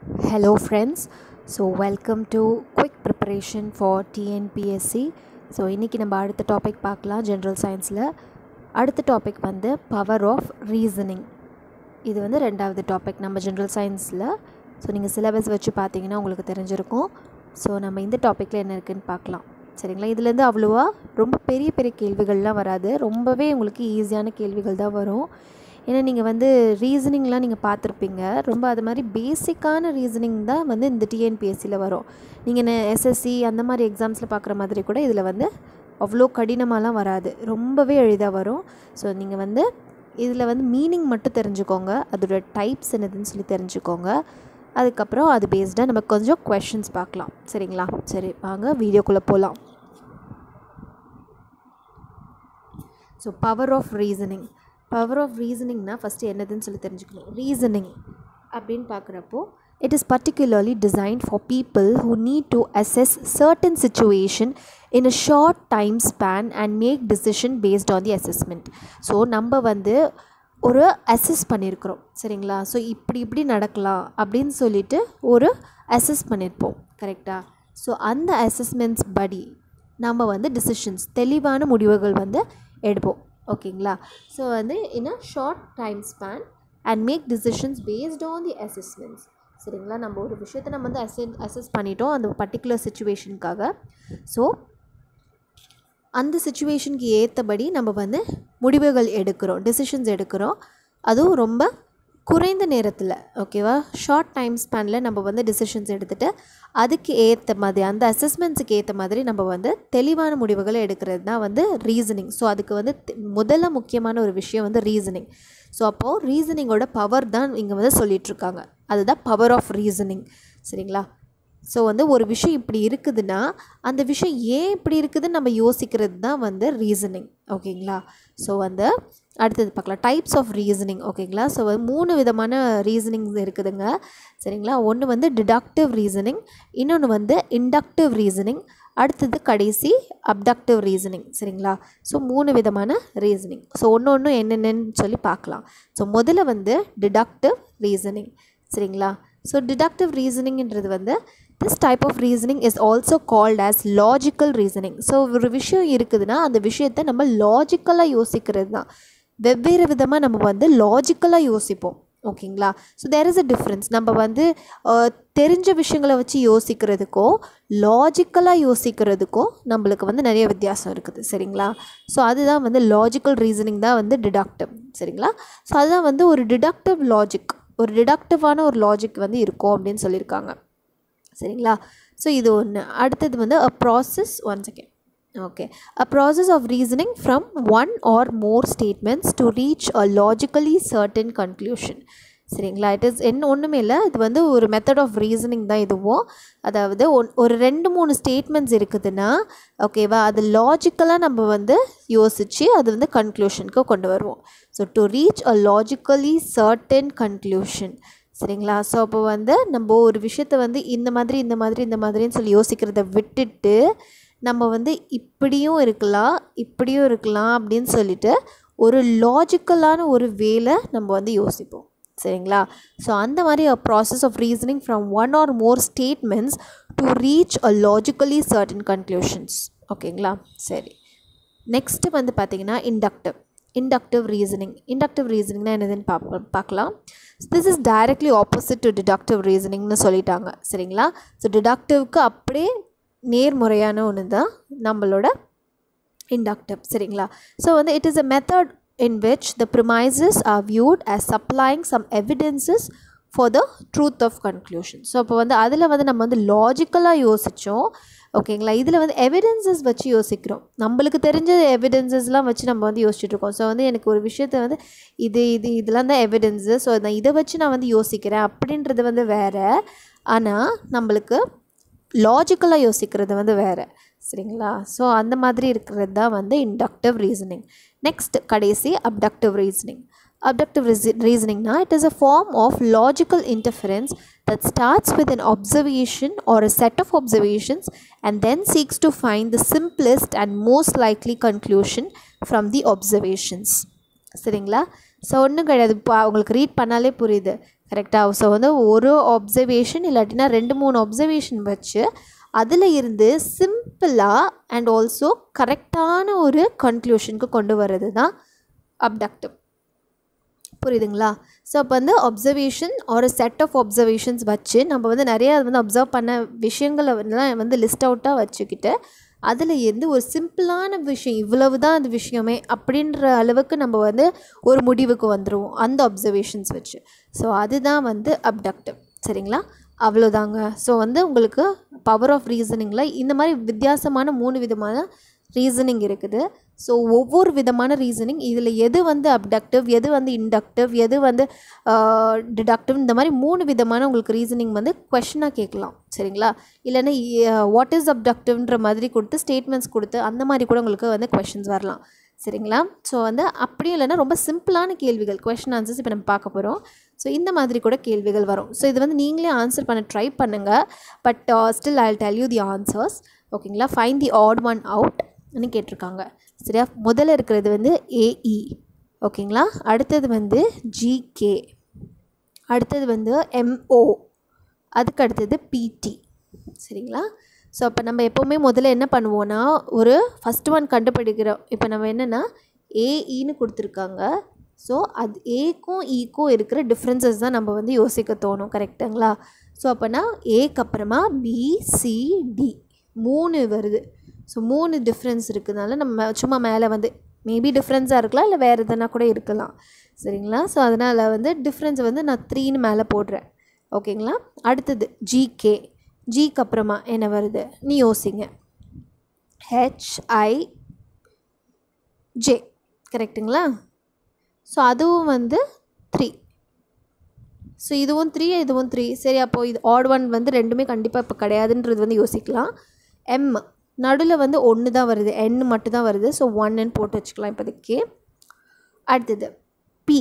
Hello, friends. So, welcome to quick preparation for TNPSC. So இன்றைக்கி நம்ம அடுத்த topic பார்க்கலாம் ஜென்ரல் சயின்ஸில் அடுத்த டாபிக் வந்து பவர் ஆஃப் ரீசனிங் இது வந்து ரெண்டாவது டாபிக் நம்ம ஜென்ரல் சயின்ஸில் ஸோ நீங்கள் சிலபஸ் வச்சு பார்த்தீங்கன்னா உங்களுக்கு தெரிஞ்சிருக்கும் ஸோ நம்ம இந்த டாப்பிக்கில் என்ன இருக்குதுன்னு பார்க்கலாம் சரிங்களா இதுலேருந்து அவ்வளோவா ரொம்ப பெரிய பெரிய கேள்விகள்லாம் வராது ரொம்பவே உங்களுக்கு ஈஸியான கேள்விகள் தான் வரும் ஏன்னா நீங்கள் வந்து ரீசனிங்லாம் நீங்கள் பார்த்துருப்பீங்க ரொம்ப அது மாதிரி பேசிக்கான ரீசனிங் தான் வந்து இந்த டிஎன்பிஎஸ்சியில் வரும் நீங்கள் எஸ்எஸ்சி அந்த மாதிரி எக்ஸாம்ஸில் பார்க்குற மாதிரி கூட இதில் வந்து அவ்வளோ கடினமாலாம் வராது ரொம்பவே எளிதாக வரும் ஸோ நீங்கள் வந்து இதில் வந்து மீனிங் மட்டும் தெரிஞ்சுக்கோங்க அதோட டைப்ஸ் என்னதுன்னு சொல்லி தெரிஞ்சுக்கோங்க அதுக்கப்புறம் அது பேஸ்டாக நம்ம கொஞ்சம் கொஷின்ஸ் பார்க்கலாம் சரிங்களா சரி வாங்க வீடியோக்குள்ளே போகலாம் so power of reasoning power of ரீசனிங்னா ஃபஸ்ட்டு என்னதுன்னு சொல்லி தெரிஞ்சுக்கணும் ரீசனிங் அப்படின்னு பார்க்குறப்போ it is particularly designed for people who need to assess certain situation in a short time span and make decision based on the assessment so நம்ம வந்து ஒரு assess பண்ணியிருக்கிறோம் சரிங்களா ஸோ இப்படி இப்படி நடக்கலாம் அப்படின்னு சொல்லிட்டு ஒரு அசஸ் பண்ணியிருப்போம் கரெக்டாக ஸோ அந்த அசஸ்மெண்ட்ஸ் படி நம்ம வந்து டிசிஷன்ஸ் தெளிவான முடிவுகள் வந்து எடுப்போம் ஓகேங்களா ஸோ வந்து in a short time span and make decisions based on the assessments சரிங்களா நம்ம ஒரு விஷயத்தை நம்ம வந்து அசஸ் அசஸ் பண்ணிட்டோம் அந்த பர்டிகுலர் சுச்சுவேஷனுக்காக ஸோ அந்த சுச்சுவேஷனுக்கு ஏற்றபடி நம்ம வந்து முடிவுகள் எடுக்கிறோம் டிசிஷன்ஸ் எடுக்கிறோம் அதுவும் ரொம்ப குறைந்த நேரத்தில் ஓகேவா ஷார்ட் டைம் ஸ்பேனில் நம்ம வந்து டிசிஷன்ஸ் எடுத்துகிட்டு அதுக்கு ஏற்ற மாதிரி அந்த அசஸ்மெண்ட்ஸுக்கு ஏற்ற மாதிரி நம்ம வந்து தெளிவான முடிவுகளை எடுக்கிறது தான் வந்து ரீசனிங் ஸோ அதுக்கு வந்து முதல்ல முக்கியமான ஒரு விஷயம் வந்து ரீசனிங் ஸோ அப்போது ரீசனிங்கோட பவர் தான் இங்கே வந்து சொல்லிகிட்ருக்காங்க அதுதான் பவர் ஆஃப் ரீசனிங் சரிங்களா ஸோ வந்து ஒரு விஷயம் இப்படி இருக்குதுன்னா அந்த விஷயம் ஏன் இப்படி இருக்குதுன்னு நம்ம யோசிக்கிறது தான் வந்து ரீசனிங் ஓகேங்களா ஸோ வந்து அடுத்தது பார்க்கலாம் டைப்ஸ் ஆஃப் ரீசனிங் ஓகேங்களா ஸோ வந்து மூணு விதமான ரீசனிங்ஸ் இருக்குதுங்க சரிங்களா ஒன்று வந்து டிடக்டிவ் ரீசனிங் இன்னொன்று வந்து இண்டக்டிவ் ரீசனிங் அடுத்தது கடைசி அப்டக்டிவ் ரீசனிங் சரிங்களா ஸோ மூணு விதமான ரீசனிங் ஸோ ஒன்று ஒன்று என்னென்னு சொல்லி பார்க்கலாம் ஸோ முதல்ல வந்து டிடக்டிவ் ரீசனிங் சரிங்களா ஸோ டிடக்டிவ் ரீசனிங்ன்றது வந்து this type of reasoning is also called as logical reasoning so ஒரு விஷயம் இருக்குதுன்னா அந்த விஷயத்தை நம்ம லாஜிக்கலாக யோசிக்கிறது தான் வெவ்வேறு விதமாக நம்ம வந்து லாஜிக்கலாக யோசிப்போம் ஓகேங்களா so there is a difference நம்ம வந்து தெரிஞ்ச விஷயங்களை வச்சு யோசிக்கிறதுக்கும் லாஜிக்கலாக யோசிக்கிறதுக்கும் நம்மளுக்கு வந்து நிறைய வித்தியாசம் இருக்குது சரிங்களா ஸோ அதுதான் வந்து லாஜிக்கல் ரீசனிங் தான் வந்து டிடக்டிவ் சரிங்களா ஸோ அதுதான் வந்து ஒரு டிடக்டிவ் லாஜிக் ஒரு டிடக்டிவான ஒரு லாஜிக் வந்து இருக்கும் அப்படின்னு சொல்லியிருக்காங்க சரிங்களா ஸோ இது ஒன்று அடுத்தது வந்து a process one second okay a process of reasoning from one or more statements to reach a logically certain conclusion சரிங்களா இட் இஸ் என்ன ஒன்றுமே இல்லை இது வந்து ஒரு மெத்தட் ஆஃப் ரீசனிங் தான் இதுவும் அதாவது ஒன் ஒரு ரெண்டு மூணு ஸ்டேட்மெண்ட்ஸ் இருக்குதுன்னா ஓகேவா அது லாஜிக்கலாக நம்ம வந்து யோசித்து அது வந்து கன்க்ளூஷனுக்கு கொண்டு வருவோம் so to reach a logically certain conclusion சரிங்களா ஸோ அப்போ வந்து நம்ம ஒரு விஷயத்த வந்து இந்த மாதிரி இந்த மாதிரி இந்த மாதிரின்னு சொல்லி யோசிக்கிறத விட்டுட்டு நம்ம வந்து இப்படியும் இருக்கலாம் இப்படியும் இருக்கலாம் அப்படின்னு சொல்லிட்டு ஒரு லாஜிக்கலான ஒரு வேலை நம்ம வந்து யோசிப்போம் சரிங்களா ஸோ அந்த மாதிரி a process of reasoning from one or more statements to reach a logically certain conclusions ஓகேங்களா சரி நெக்ஸ்ட்டு வந்து பார்த்திங்கன்னா இண்டக்டிவ் இண்டக்டிவ் ரீசனிங் இண்டக்டிவ் ரீசனிங்னா என்னதுன்னு பார்ப்போம் பார்க்கலாம் this is directly opposite to deductive ரீசனிங்னு சொல்லிட்டாங்க சரிங்களா ஸோ டிடக்டிவ்க்கு அப்படியே நேர்முறையான ஒன்று தான் நம்மளோட இண்டக்டிவ் சரிங்களா ஸோ வந்து it is a method in which the premises are viewed as supplying some evidences for the truth of conclusion so அப்போ வந்து அதில் வந்து நம்ம வந்து லாஜிக்கலாக யோசித்தோம் ஓகேங்களா இதில் வந்து எவிடென்சஸ் வச்சு யோசிக்கிறோம் நம்மளுக்கு தெரிஞ்ச எவிடென்சஸ்லாம் வச்சு நம்ம வந்து யோசிச்சுட்டு இருக்கோம் ஸோ வந்து எனக்கு ஒரு விஷயத்த வந்து இது இது இதெல்லாம் தான் எவிடென்ஸு ஸோ நான் இதை வச்சு நான் வந்து யோசிக்கிறேன் அப்படின்றது வந்து வேறு ஆனால் நம்மளுக்கு லாஜிக்கலாக யோசிக்கிறது வந்து வேறு சரிங்களா ஸோ அந்த மாதிரி இருக்கிறது தான் வந்து இண்டக்டிவ் ரீசனிங் நெக்ஸ்ட் கடைசி அப்டக்டிவ் ரீசனிங் அப்டக்டிவ் ரீசனிங்னா it is a form of logical interference that starts with an observation or a set of observations and then seeks to find the simplest and most likely conclusion from the observations சரிங்களா so ஒன்றும் கிடையாது இப்போ உங்களுக்கு read பண்ணாலே புரியுது கரெக்டாக so வந்து ஒரு அப்சர்வேஷன் இல்லாட்டினா ரெண்டு மூணு அப்சர்வேஷன் வச்சு அதில் இருந்து சிம்பிளாக அண்ட் ஆல்சோ கரெக்டான ஒரு கன்க்ளூஷனுக்கு கொண்டு வர்றது தான் அப்டக்டிவ் புரியுதுங்களா ஸோ அப்போ வந்து அப்சர்வேஷன் ஒரு செட் ஆஃப் அப்சர்வேஷன்ஸ் வச்சு நம்ம வந்து நிறையா வந்து அப்சர்வ் பண்ண விஷயங்களை வந்து வந்து லிஸ்ட் அவுட்டாக வச்சுக்கிட்டு அதில் இருந்து ஒரு சிம்பிளான விஷயம் இவ்வளவு தான் அது விஷயமே அப்படின்ற அளவுக்கு நம்ம வந்து ஒரு முடிவுக்கு வந்துடுவோம் அந்த அப்சர்வேஷன்ஸ் வச்சு ஸோ அதுதான் வந்து அப்டக்டிவ் சரிங்களா அவ்வளோதாங்க ஸோ வந்து உங்களுக்கு பவர் ஆஃப் ரீசனிங்கில் இந்த மாதிரி வித்தியாசமான மூணு விதமான ரீசனிங் இருக்குது ஸோ ஒவ்வொரு விதமான ரீசனிங் இதில் எது வந்து அப்டக்டிவ் எது வந்து இண்டக்டிவ் எது வந்து டிடக்டிவ் இந்த மாதிரி மூணு விதமான உங்களுக்கு ரீசனிங் வந்து கொஷனாக கேட்கலாம் சரிங்களா இல்லைன்னா வாட் இஸ் அப்டக்டிவ்ன்ற மாதிரி கொடுத்து ஸ்டேட்மெண்ட்ஸ் கொடுத்து அந்த மாதிரி கூட உங்களுக்கு வந்து கொஷின்ஸ் வரலாம் சரிங்களா ஸோ வந்து அப்படியும் இல்லைன்னா ரொம்ப சிம்பிளான கேள்விகள் கொஷின் ஆன்சர்ஸ் இப்போ நம்ம பார்க்க போகிறோம் ஸோ இந்த மாதிரி கூட கேள்விகள் வரும் ஸோ இது வந்து நீங்களே ஆன்சர் பண்ண ட்ரை பண்ணுங்கள் but still I tell you the answers ஓகேங்களா fine the odd one out ன்னு கேட்டிருக்காங்க சரியா முதல்ல இருக்கிறது வந்து ஏஇ ஓகேங்களா அடுத்தது வந்து ஜிகே அடுத்தது வந்து எம்ஓ அதுக்கு அடுத்தது பிடி சரிங்களா ஸோ அப்போ நம்ம எப்போவுமே முதல்ல என்ன பண்ணுவோன்னா ஒரு ஃபஸ்ட் ஒன் கண்டுபிடிக்கிறோம் இப்போ நம்ம என்னென்னா ஏஇன்னு கொடுத்துருக்காங்க ஸோ அது ஏக்கும் ஈக்கும் இருக்கிற டிஃப்ரென்சஸ் தான் நம்ம வந்து யோசிக்க தோணும் கரெக்டுங்களா ஸோ அப்போனா ஏக்கு அப்புறமா பிசிடி மூணு வருது ஸோ மூணு டிஃப்ரென்ஸ் இருக்கிறதுனால நம்ம சும்மா மேலே வந்து மேபி டிஃப்ரென்ஸாக இருக்கலாம் இல்லை வேறு எதுனா கூட இருக்கலாம் சரிங்களா ஸோ அதனால் வந்து டிஃப்ரென்ஸ் வந்து நான் த்ரீன்னு மேலே போடுறேன் ஓகேங்களா அடுத்தது ஜிகே ஜிக்கு அப்புறமா என்ன வருது நீ யோசிங்க ஹெச்ஐ ஜே கரெக்டுங்களா ஸோ அதுவும் வந்து த்ரீ ஸோ இதுவும் த்ரீ இதுவும் த்ரீ சரி அப்போது இது ஆட் ஒன் வந்து ரெண்டுமே கண்டிப்பாக இப்போ கிடையாதுன்றது வந்து யோசிக்கலாம் எம் நடுவில் வந்து ஒன்று தான் வருது என் மட்டும் தான் வருது ஸோ ஒன்னு போட்டு வச்சுக்கலாம் இப்போதைக்கு அடுத்தது பி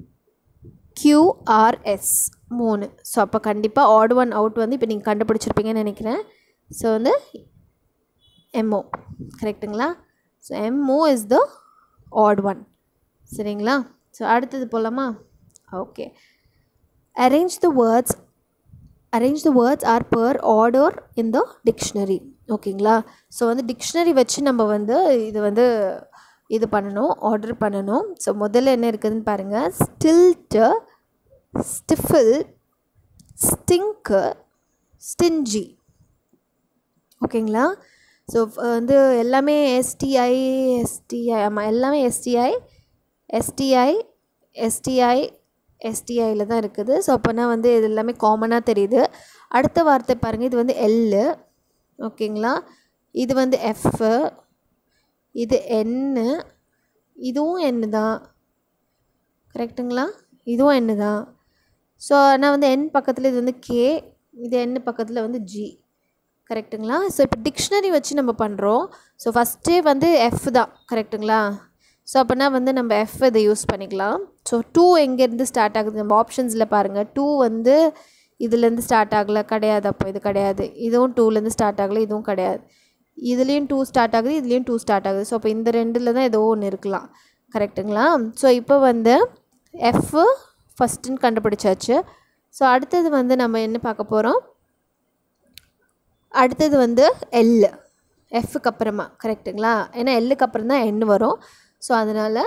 கியூஆர்எஸ் மூணு ஸோ அப்போ கண்டிப்பாக ஆட் ஒன் அவுட் வந்து இப்போ நீங்கள் கண்டுபிடிச்சிருப்பீங்கன்னு நினைக்கிறேன் ஸோ வந்து எம்ஓ கரெக்டுங்களா so M O is the odd one சரிங்களா ஸோ அடுத்தது போகலாமா okay arrange the words arrange the words as per order in the dictionary ஓகேங்களா ஸோ வந்து டிக்ஷனரி வச்சு நம்ம வந்து இது வந்து இது பண்ணணும் ஆர்டர் பண்ணணும் ஸோ முதல்ல என்ன இருக்குதுன்னு பாருங்கள் ஸ்டில்ட்டு ஸ்டிஃபில் ஸ்டிங்க்கு ஸ்டிஞ்சி ஓகேங்களா ஸோ வந்து எல்லாமே எஸ்டிஐ எஸ்டிஐ ஆமாம் எல்லாமே எஸ்டிஐ எஸ்டிஐ எஸ்டிஐ எஸ்டிஐயில் தான் இருக்குது ஸோ அப்போனா வந்து இது எல்லாமே காமனாக தெரியுது அடுத்த வார்த்தை பாருங்கள் இது வந்து எல்லு ஓகேங்களா இது வந்து எஃப்பு இது என்னு இதுவும் என்னு தான் கரெக்டுங்களா இதுவும் என்னு தான் ஸோ ஆனால் வந்து என் பக்கத்தில் இது வந்து கே இது என் பக்கத்தில் வந்து ஜி கரெக்டுங்களா ஸோ இப்போ டிக்ஷனரி வச்சு நம்ம பண்ணுறோம் ஸோ ஃபஸ்ட்டே வந்து எஃப் தான் கரெக்டுங்களா ஸோ அப்போனா வந்து நம்ம எஃப் இதை யூஸ் பண்ணிக்கலாம் ஸோ டூ எங்கேருந்து ஸ்டார்ட் ஆகுது நம்ம ஆப்ஷன்ஸில் பாருங்கள் டூ வந்து இதுலேருந்து ஸ்டார்ட் ஆகலை கிடையாது அப்போ இது கிடையாது இதுவும் டூலேருந்து ஸ்டார்ட் ஆகலை இதுவும் கிடையாது இதுலேயும் டூ ஸ்டார்ட் ஆகுது இதுலேயும் டூ ஸ்டார்ட் ஆகுது ஸோ அப்போ இந்த ரெண்டில் தான் ஏதோ ஒன்று இருக்கலாம் கரெக்டுங்களா ஸோ இப்போ வந்து எஃப்பு ஃபஸ்ட்டுன்னு கண்டுபிடிச்சாச்சு ஸோ அடுத்தது வந்து நம்ம என்ன பார்க்க போகிறோம் அடுத்தது வந்து எல் எஃப்க்கு அப்புறமா கரெக்டுங்களா ஏன்னா எல்லுக்கு அப்புறம் தான் என் வரும் ஸோ அதனால்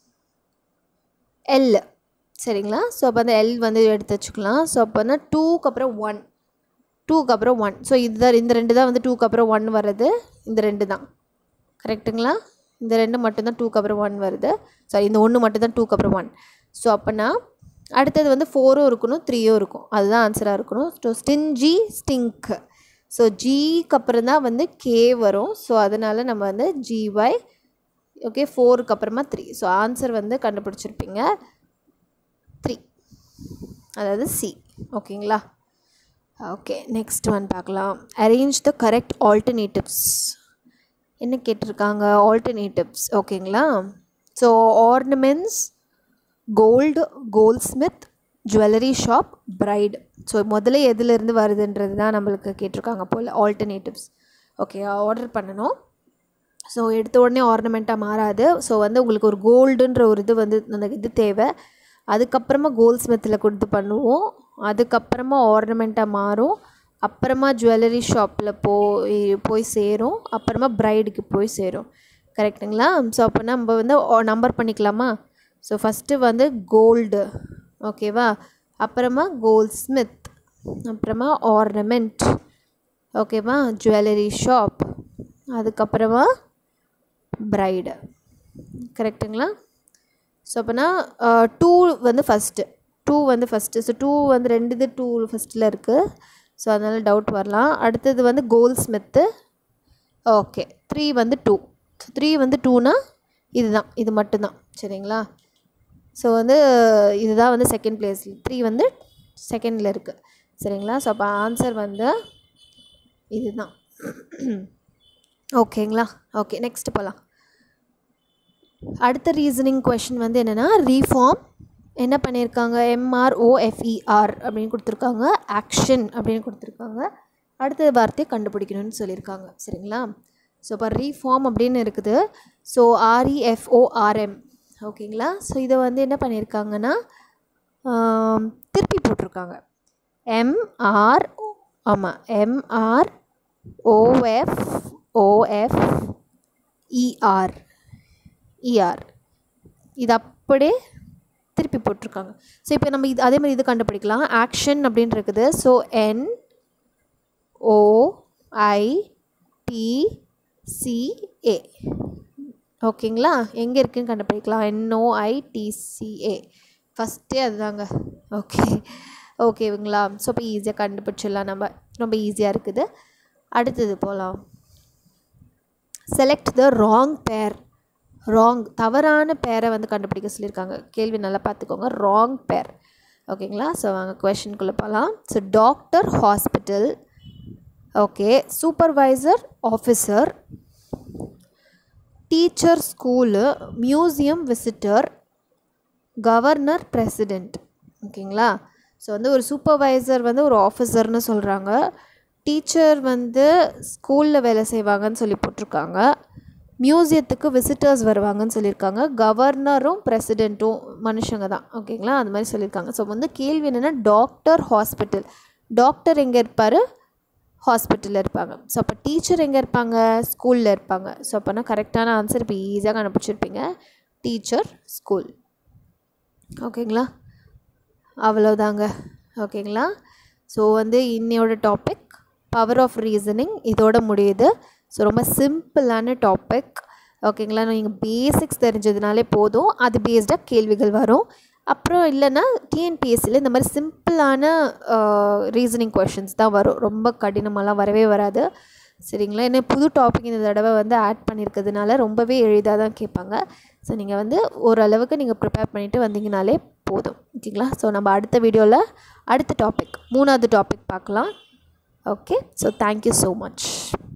எல் சரிங்களா ஸோ அப்போ அந்த எல் வந்து எடுத்து வச்சுக்கலாம் ஸோ அப்போனா டூக்கு அப்புறம் ஒன் டூக்கு அப்புறம் ஒன் ஸோ இதுதான் இந்த ரெண்டு தான் வந்து டூக்கு அப்புறம் ஒன் வர்றது இந்த ரெண்டு தான் கரெக்டுங்களா இந்த ரெண்டு மட்டும்தான் டூக்கு அப்புறம் ஒன் வருது சாரி இந்த ஒன்று மட்டும்தான் டூக்கு அப்புறம் ஒன் ஸோ அப்போனா அடுத்தது வந்து ஃபோரும் இருக்கணும் த்ரீயும் இருக்கும் அதுதான் ஆன்சராக இருக்கணும் ஸோ ஸ்டின்ஜி ஸ்டிங்க் ஸோ ஜிக்கு அப்புறம் தான் வந்து கே வரும் ஸோ அதனால் நம்ம வந்து ஜிஒய் ஓகே ஃபோருக்கு அப்புறமா த்ரீ ஸோ ஆன்சர் வந்து கண்டுபிடிச்சிருப்பீங்க த்ரீ அதாவது சி ஓகேங்களா ஓகே நெக்ஸ்ட் ஒன் பார்க்கலாம் அரேஞ்ச் த கரெக்ட் ஆல்டர்னேட்டிவ்ஸ் என்ன கேட்டிருக்காங்க ஆல்டர்னேட்டிவ்ஸ் ஓகேங்களா so ornaments gold gold smith jewellery shop bride so முதல்ல எதுலேருந்து வருதுன்றது தான் நம்மளுக்கு கேட்டிருக்காங்க போல் ஆல்டர்னேட்டிவ்ஸ் ஓகே ஆர்டர் பண்ணணும் ஸோ எடுத்த உடனே ஆர்னமெண்ட்டாக மாறாது ஸோ வந்து உங்களுக்கு ஒரு கோல்டுன்ற ஒரு இது வந்து அந்த இது தேவை அதுக்கப்புறமா கோல்ட் ஸ்மித்தில் கொடுத்து பண்ணுவோம் அதுக்கப்புறமா ஆர்னமெண்ட்டாக மாறும் அப்புறமா ஜுவல்லரி ஷாப்பில் போய் போய் சேரும் அப்புறமா ப்ரைடுக்கு போய் சேரும் கரெக்டுங்களா ஸோ அப்போ நம்ம வந்து நம்பர் பண்ணிக்கலாமா ஸோ ஃபஸ்ட்டு வந்து கோல்டு ஓகேவா அப்புறமா கோல்ட் ஸ்மித் அப்புறமா ஆர்னமெண்ட் ஓகேவா ஜுவல்லரி ஷாப் அதுக்கப்புறமா ப்ரைடு கரெக்டுங்களா ஸோ அப்போனா டூ வந்து ஃபஸ்ட்டு டூ வந்து ஃபஸ்ட்டு ஸோ டூ வந்து ரெண்டு இது டூ ஃபஸ்ட்டில் இருக்குது ஸோ அதனால் டவுட் வரலாம் அடுத்தது வந்து கோல்ட் ஸ்மித்து ஓகே த்ரீ வந்து டூ த்ரீ வந்து டூனா இதுதான் இது மட்டும்தான் சரிங்களா ஸோ வந்து இதுதான் வந்து செகண்ட் பிளேஸ் த்ரீ வந்து செகண்டில் இருக்குது சரிங்களா ஸோ அப்போ ஆன்சர் வந்து இதுதான் ஓகேங்களா ஓகே நெக்ஸ்ட் போகலாம் அடுத்த ரீசனிங் கொஷின் வந்து என்னென்னா ரீஃபார்ம் என்ன பண்ணியிருக்காங்க எம்ஆர்ஓஎஃப்இஆர் அப்படின்னு கொடுத்துருக்காங்க ஆக்ஷன் அப்படின்னு கொடுத்துருக்காங்க அடுத்த வார்த்தையை கண்டுபிடிக்கணும்னு சொல்லியிருக்காங்க சரிங்களா ஸோ இப்போ ரீஃபார்ம் அப்படின்னு இருக்குது ஸோ ஆர்இஎஃப்ஓஆர்எம் ஓகேங்களா ஸோ இதை வந்து என்ன பண்ணியிருக்காங்கன்னா ஆம், திருப்பி போட்டிருக்காங்க எம்ஆர் ஆமாம் M R O F O F E R E R இது அப்படியே திருப்பி போட்டிருக்காங்க ஸோ இப்போ நம்ம இது அதே மாதிரி இது கண்டுபிடிக்கலாம் ஆக்ஷன் அப்படின்னு இருக்குது so N O I T C A ஓகேங்களா எங்கே இருக்குன்னு கண்டுபிடிக்கலாம் என்ஓஐடிசிஏ ஃபஸ்ட்டே அதுதாங்க ஓகே ஓகேங்களா ஸோ இப்போ ஈஸியாக கண்டுபிடிச்சிடலாம் நம்ம ரொம்ப ஈஸியாக இருக்குது அடுத்தது போகலாம் select the wrong pair wrong தவறான பேரை வந்து கண்டுபிடிக்க சொல்லியிருக்காங்க கேள்வி நல்லா பார்த்துக்கோங்க ராங் பேர் ஓகேங்களா ஸோ வாங்க கொஷின்குள்ளே போகலாம் so doctor hospital okay supervisor officer teacher school museum visitor governor president ஓகேங்களா ஸோ வந்து ஒரு சூப்பர்வைசர் வந்து ஒரு ஆஃபீஸர்னு சொல்கிறாங்க டீச்சர் வந்து ஸ்கூலில் வேலை செய்வாங்கன்னு சொல்லி போட்டிருக்காங்க மியூசியத்துக்கு விசிட்டர்ஸ் வருவாங்கன்னு சொல்லியிருக்காங்க கவர்னரும் பிரசிடெண்ட்டும் மனுஷங்க தான் ஓகேங்களா அந்த மாதிரி சொல்லியிருக்காங்க ஸோ வந்து கேள்வி என்னென்னா டாக்டர் ஹாஸ்பிட்டல் டாக்டர் எங்கே இருப்பார் ஹாஸ்பிட்டலில் இருப்பாங்க ஸோ அப்போ டீச்சர் எங்கே இருப்பாங்க ஸ்கூலில் இருப்பாங்க ஸோ அப்போனா கரெக்டான ஆன்சர் இப்போ ஈஸியாக கண்டுபிடிச்சிருப்பீங்க டீச்சர் ஸ்கூல் ஓகேங்களா அவ்வளோதாங்க ஓகேங்களா ஸோ வந்து இன்னையோட டாபிக் பவர் ஆஃப் ரீசனிங் இதோட முடியுது ஸோ ரொம்ப சிம்பிளான டாபிக் ஓகேங்களா நீங்கள் பேசிக்ஸ் தெரிஞ்சதுனாலே போதும் அது பேஸ்டாக கேள்விகள் வரும் அப்புறம் இல்லைன்னா டிஎன்பிஎஸ்சியில் இந்த மாதிரி சிம்பிளான ரீசனிங் கொஷின்ஸ் தான் வரும் ரொம்ப கடினமாலாம் வரவே வராது சரிங்களா என்ன புது டாபிக் இந்த தடவை வந்து ஆட் பண்ணியிருக்கிறதுனால ரொம்பவே எளிதாக தான் கேட்பாங்க ஸோ நீங்கள் வந்து ஓரளவுக்கு நீங்கள் ப்ரிப்பேர் பண்ணிவிட்டு வந்தீங்கனாலே போதும் ஓகேங்களா ஸோ நம்ம அடுத்த வீடியோவில் அடுத்த டாபிக் மூணாவது டாபிக் பார்க்கலாம் okay so thank you so much